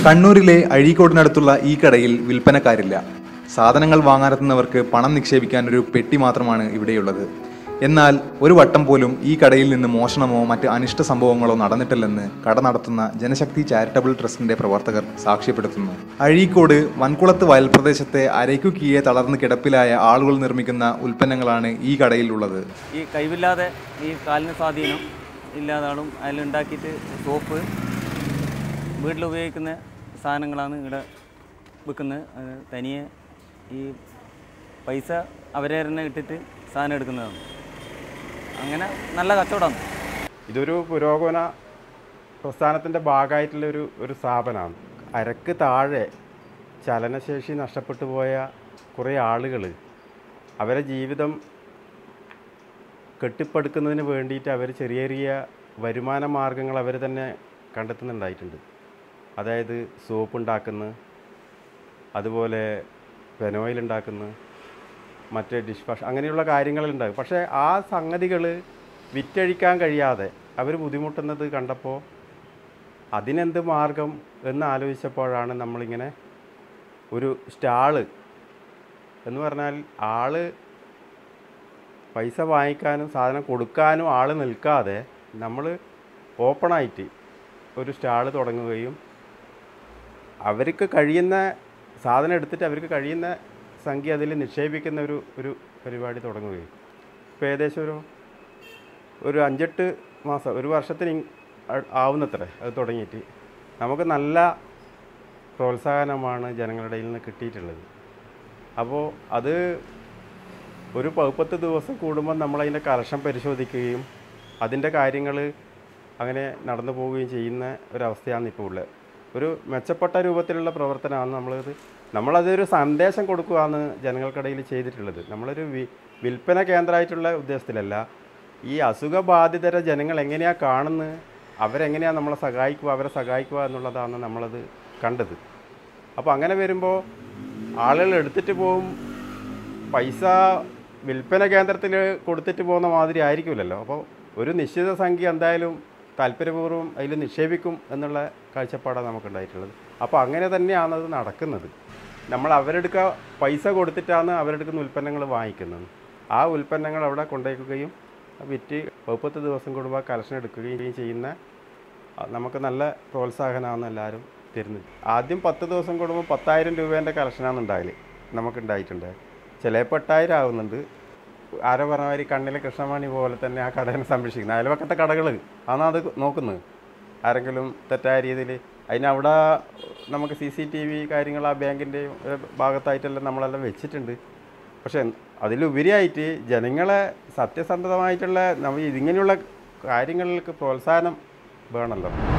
കണ്ണൂരിലെ അഴീക്കോടിനടുത്തുള്ള ഈ കടയിൽ വിൽപ്പനക്കാരില്ല സാധനങ്ങൾ വാങ്ങാനെത്തുന്നവർക്ക് പണം നിക്ഷേപിക്കാൻ ഒരു പെട്ടി മാത്രമാണ് ഇവിടെയുള്ളത് എന്നാൽ ഒരു വട്ടം പോലും ഈ കടയിൽ നിന്ന് മോഷണമോ മറ്റ് അനിഷ്ട സംഭവങ്ങളോ നടന്നിട്ടില്ലെന്ന് കട നടത്തുന്ന ജനശക്തി ചാരിറ്റബിൾ ട്രസ്റ്റിന്റെ പ്രവർത്തകർ സാക്ഷ്യപ്പെടുത്തുന്നു അഴീക്കോട് വൻകുളത്ത് വയൽ പ്രദേശത്തെ അരയ്ക്കു കീഴെ തളർന്ന് കിടപ്പിലായ ആളുകൾ നിർമ്മിക്കുന്ന ഉൽപ്പന്നങ്ങളാണ് ഈ കടയിൽ ഉള്ളത് ഈ കഴിവില്ലാതെ ഈ കാലിന് സ്വാധീനം ഇല്ലാതാളും അതിലുണ്ടാക്കിയിട്ട് സോപ്പ് വീട്ടിൽ ഉപയോഗിക്കുന്ന സാധനങ്ങളാണ് ഇവിടെ വിൽക്കുന്നത് അത് തനിയെ ഈ പൈസ അവരെ തന്നെ ഇട്ടിട്ട് സാധനം എടുക്കുന്നതാണ് അങ്ങനെ നല്ല കച്ചവടമാണ് ഇതൊരു പുരോഗമന പ്രസ്ഥാനത്തിൻ്റെ ഭാഗമായിട്ടുള്ള ഒരു ഒരു സ്ഥാപനമാണ് അരക്ക് താഴെ ചലനശേഷി നഷ്ടപ്പെട്ടു പോയ കുറേ ആളുകൾ അവരെ ജീവിതം കെട്ടിപ്പടുക്കുന്നതിന് വേണ്ടിയിട്ട് അവർ ചെറിയ ചെറിയ വരുമാന മാർഗങ്ങൾ അവർ തന്നെ കണ്ടെത്തുന്നുണ്ടായിട്ടുണ്ട് അതായത് സോപ്പ് ഉണ്ടാക്കുന്നു അതുപോലെ പെനോയിൽ ഉണ്ടാക്കുന്നു മറ്റ് ഡിഷ് വാഷ് അങ്ങനെയുള്ള കാര്യങ്ങളുണ്ടാകും പക്ഷേ ആ സംഗതികൾ വിറ്റഴിക്കാൻ കഴിയാതെ അവർ ബുദ്ധിമുട്ടുന്നത് കണ്ടപ്പോൾ അതിനെന്ത് മാർഗം എന്ന് ആലോചിച്ചപ്പോഴാണ് നമ്മളിങ്ങനെ ഒരു സ്റ്റാള് എന്ന് പറഞ്ഞാൽ ആള് പൈസ വാങ്ങിക്കാനും സാധനം കൊടുക്കാനും ആൾ നിൽക്കാതെ നമ്മൾ ഓപ്പണായിട്ട് ഒരു സ്റ്റാള് തുടങ്ങുകയും അവർക്ക് കഴിയുന്ന സാധനം എടുത്തിട്ട് അവർക്ക് കഴിയുന്ന സംഖ്യ അതിൽ നിക്ഷേപിക്കുന്ന ഒരു ഒരു പരിപാടി തുടങ്ങുകയും ഇപ്പോൾ ഏകദേശം ഒരു ഒരു അഞ്ചെട്ട് മാസം ഒരു വർഷത്തിന് ഇങ് ആ- ആവുന്നത്ര അത് തുടങ്ങിയിട്ട് നമുക്ക് നല്ല പ്രോത്സാഹനമാണ് ജനങ്ങളുടെ കയ്യിൽ നിന്ന് കിട്ടിയിട്ടുള്ളത് അപ്പോൾ അത് ഒരു പത്ത് ദിവസം കൂടുമ്പോൾ നമ്മളതിൻ്റെ കളക്ഷൻ പരിശോധിക്കുകയും അതിൻ്റെ കാര്യങ്ങൾ അങ്ങനെ നടന്നു പോവുകയും ചെയ്യുന്ന ഒരവസ്ഥയാണ് ഇപ്പോൾ ഉള്ളത് ഒരു മെച്ചപ്പെട്ട രൂപത്തിലുള്ള പ്രവർത്തനമാണ് നമ്മളത് നമ്മളതൊരു സന്ദേശം കൊടുക്കുകയാണ് ജനങ്ങൾക്കിടയിൽ ചെയ്തിട്ടുള്ളത് നമ്മളൊരു വി വിൽപ്പന കേന്ദ്രമായിട്ടുള്ള ഉദ്ദേശത്തിലല്ല ഈ അസുഖബാധിതരെ ജനങ്ങൾ എങ്ങനെയാണ് കാണുന്നത് അവരെങ്ങനെയാണ് നമ്മളെ സഹായിക്കുക അവരെ സഹായിക്കുക എന്നുള്ളതാണ് നമ്മളത് കണ്ടത് അപ്പോൾ അങ്ങനെ വരുമ്പോൾ ആളുകൾ എടുത്തിട്ട് പോകും പൈസ വിൽപ്പന കേന്ദ്രത്തിൽ കൊടുത്തിട്ട് പോകുന്ന മാതിരി ആയിരിക്കില്ലല്ലോ അപ്പോൾ ഒരു നിശ്ചിത സംഖ്യ എന്തായാലും താല്പര്യപൂർവ്വം അതിൽ നിക്ഷേപിക്കും എന്നുള്ള കാഴ്ചപ്പാടാണ് നമുക്കുണ്ടായിട്ടുള്ളത് അപ്പോൾ അങ്ങനെ തന്നെയാണ് അത് നടക്കുന്നത് നമ്മൾ അവരെടുക്ക പൈസ കൊടുത്തിട്ടാണ് അവരെടുക്കുന്ന ഉൽപ്പന്നങ്ങൾ വാങ്ങിക്കുന്നത് ആ ഉൽപ്പന്നങ്ങൾ അവിടെ കൊണ്ടുവയ്ക്കുകയും വിറ്റ് മുപ്പത്ത് ദിവസം കൂടുമ്പോൾ കളക്ഷൻ എടുക്കുകയും ചെയ്യുന്ന ആ, നമുക്ക് നല്ല പ്രോത്സാഹനമാണ് എല്ലാവരും തരുന്നത് ആദ്യം പത്ത് ദിവസം കൂടുമ്പോൾ പത്തായിരം രൂപേൻ്റെ കളക്ഷനാണ് ഉണ്ടാകല് നമുക്ക് ഉണ്ടായിട്ടുണ്ട് ചിലപ്പോൾ എട്ടായിരം ആവുന്നുണ്ട് ആരോ പറഞ്ഞ മാതിരി കണ്ണിലെ കൃഷ്ണമണി പോലെ തന്നെ ആ കടനെ സംരക്ഷിക്കുന്നത് അയൽവക്കത്തെ കടകൾ ആണ് അത് നോക്കുന്നത് ആരെങ്കിലും തെറ്റായ രീതിയിൽ അതിനവിടെ നമുക്ക് സി സി ടി വി കാര്യങ്ങൾ ആ ബാങ്കിൻ്റെയും ഭാഗത്തായിട്ടെല്ലാം നമ്മളെല്ലാം വെച്ചിട്ടുണ്ട് പക്ഷേ അതിലുപരിയായിട്ട് ജനങ്ങളെ സത്യസന്ധമായിട്ടുള്ള നമ്മ ഇങ്ങനെയുള്ള കാര്യങ്ങൾക്ക് പ്രോത്സാഹനം വേണമല്ലോ